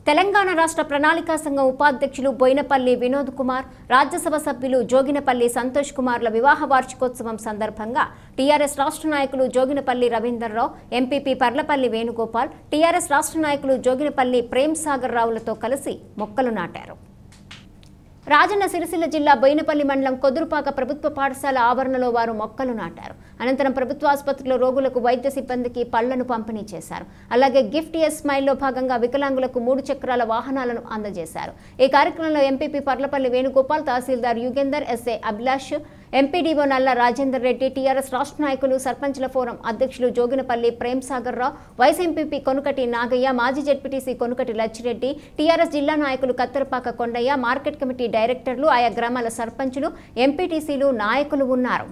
తెలంగాణ రాష్ట్ర ప్రణాళికా సంఘం ఉపాధ్యక్షులు బోయినపల్లి వినోద్ కుమార్ రాజ్యసభ సభ్యులు జోగినపల్లి సంతోష్ కుమార్ల వివాహ వార్షికోత్సవం సందర్భంగా టీఆర్ఎస్ రాష్ట్ర నాయకులు జోగినపల్లి రవీందర్రావు ఎంపీపీ పర్లపల్లి వేణుగోపాల్ టీఆర్ఎస్ రాష్ట్ర నాయకులు జోగినపల్లి ప్రేమ్ సాగర్ రావులతో కలిసి మొక్కలు నాటారు రాజన్న సిరిసిల్ల జిల్లా బోయినపల్లి మండలం కొదురుపాక ప్రభుత్వ పాఠశాల ఆవరణలో వారు మొక్కలు నాటారు అనంతరం ప్రభుత్వ ఆసుపత్రిలో రోగులకు వైద్య సిబ్బందికి పళ్లను పంపిణీ చేశారు అలాగే గిఫ్ట్ ఎస్ స్మైల్లో భాగంగా వికలాంగులకు మూడు చక్రాల వాహనాలను అందజేశారు ఈ కార్యక్రమంలో MPP Parlapalli Venugopal tahsildar Yugender SA Abhilash MPDO Nalla Rajender Reddy TRS రాష్ట్ర నాయకులు సర్పంచ్ల ఫోరం అధ్యక్షులు జోగినపల్లి ప్రేమ్ సాగర్ రావు వైస్ ఎంపీపీ కొనుకటి నాగయ్య మాజీ జడ్పీటీసీ కొనుకటి లచ్చిరెడ్డి టీఆర్ఎస్ జిల్లా నాయకులు కత్తెరపాక కొండయ్య మార్కెట్ కమిటీ డైరెక్టర్లు ఆయా గ్రామాల సర్పంచులు ఎంపీటీసీలు నాయకులు ఉన్నారు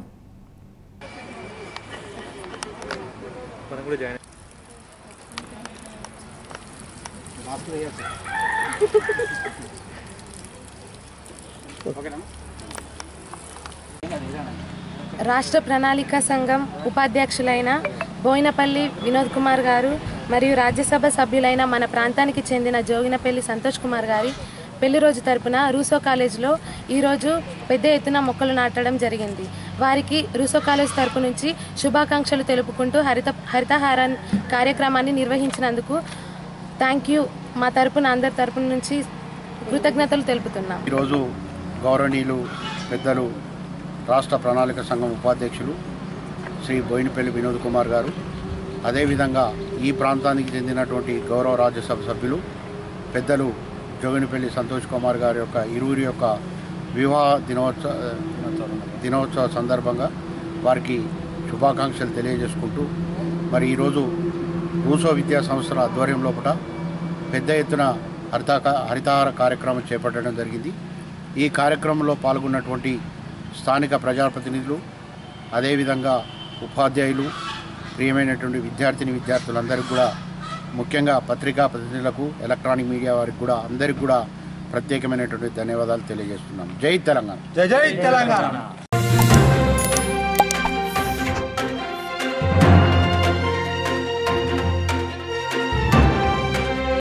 రాష్ట్ర ప్రణాళిక సంఘం ఉపాధ్యక్షులైన బోయినపల్లి వినోద్ కుమార్ గారు మరియు రాజ్యసభ సభ్యులైన మన ప్రాంతానికి చెందిన జోగినపల్లి సంతోష్ కుమార్ గారి పెళ్లి రోజు తరపున రూసో కాలేజ్లో ఈరోజు పెద్ద ఎత్తున మొక్కలు నాటడం జరిగింది వారికి రూసో కాలేజ్ తరపు నుంచి శుభాకాంక్షలు తెలుపుకుంటూ హరిత హరితహారం కార్యక్రమాన్ని నిర్వహించినందుకు థ్యాంక్ యూ మా తరపున అందరి తరపు నుంచి కృతజ్ఞతలు తెలుపుతున్నాం ఈరోజు గౌరవనీయులు పెద్దలు రాష్ట్ర ప్రణాళిక సంఘం ఉపాధ్యక్షులు శ్రీ బోయినపల్లి వినోద్ కుమార్ గారు అదేవిధంగా ఈ ప్రాంతానికి చెందినటువంటి గౌరవ రాజ్యసభ సభ్యులు పెద్దలు జోగినిపల్లి సంతోష్ కుమార్ గారి యొక్క ఇరువురి యొక్క వివాహ దినోత్సవ దినోత్సవ సందర్భంగా వారికి శుభాకాంక్షలు తెలియజేసుకుంటూ మరి ఈరోజు రూసో విద్యా సంస్థల ఆధ్వర్యం లోపల పెద్ద ఎత్తున హరితాక హరితహార కార్యక్రమం చేపట్టడం జరిగింది ఈ కార్యక్రమంలో పాల్గొన్నటువంటి స్థానిక ప్రజాప్రతినిధులు అదేవిధంగా ఉపాధ్యాయులు ప్రియమైనటువంటి విద్యార్థిని విద్యార్థులందరికీ కూడా ముఖ్యంగా పత్రికా ప్రతినిధులకు ఎలక్ట్రానిక్ మీడియా వారికి కూడా అందరికీ కూడా ప్రత్యేకమైనటువంటి ధన్యవాదాలు తెలియజేస్తున్నాం జై తెలంగాణ జై జై తెలంగాణ